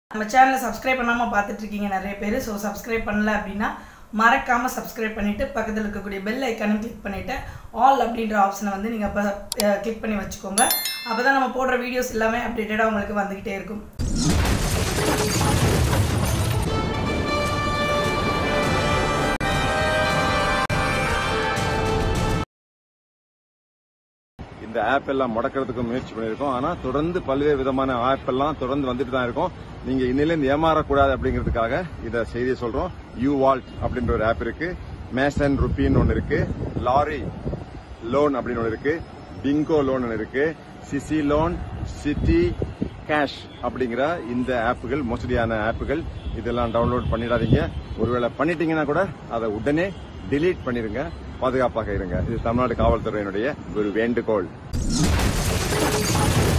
நம்ம சேனலை சப்ஸ்கிரைப் பண்ணாமல் பார்த்துட்டு இருக்கீங்க நிறைய பேர் ஸோ சப்ஸ்கிரைப் பண்ணல அப்படின்னா மறக்காமல் சப்ஸ்கிரைப் பண்ணிவிட்டு பக்கத்தில் இருக்கக்கூடிய பெல் ஐக்கானும் கிளிக் பண்ணிவிட்டு ஆல் அப்படின்ற ஆப்ஷனை வந்து நீங்கள் அப்போ கிளிக் பண்ணி வச்சுக்கோங்க அப்போ தான் நம்ம போடுற வீடியோஸ் எல்லாமே அப்டேட்டடாக உங்களுக்கு வந்துக்கிட்டே இருக்கும் இந்த ஆப் எல்லாம் முடக்கிறதுக்கு முயற்சி பண்ணியிருக்கோம் ஆனா தொடர்ந்து பல்வேறு விதமான ஆப் எல்லாம் தொடர்ந்து வந்துட்டு தான் இருக்கும் நீங்க இன்னிலிருந்து ஏமாறக்கூடாது அப்படிங்கிறதுக்காக இத செய்தியை சொல்றோம் யூ வால்ட் அப்படின்ற ஒரு ஆப் இருக்கு மேசன் ருப்பின்னு ஒன்னு இருக்கு லாரி லோன் அப்படின்னு ஒன்று இருக்கு பிங்கோ லோன் ஒன்று இருக்கு சிசி லோன் சிட்டி கேஷ் அப்படிங்கிற இந்த ஆப்புகள் மோசடியான ஆப்புகள் இதெல்லாம் டவுன்லோட் பண்ணிடாதீங்க ஒருவேளை பண்ணிட்டீங்கன்னா கூட அதை உடனே delete பண்ணிருங்க பாதுகாப்பாக இருங்க இது தமிழ்நாடு காவல்துறையினுடைய ஒரு வேண்டுகோள்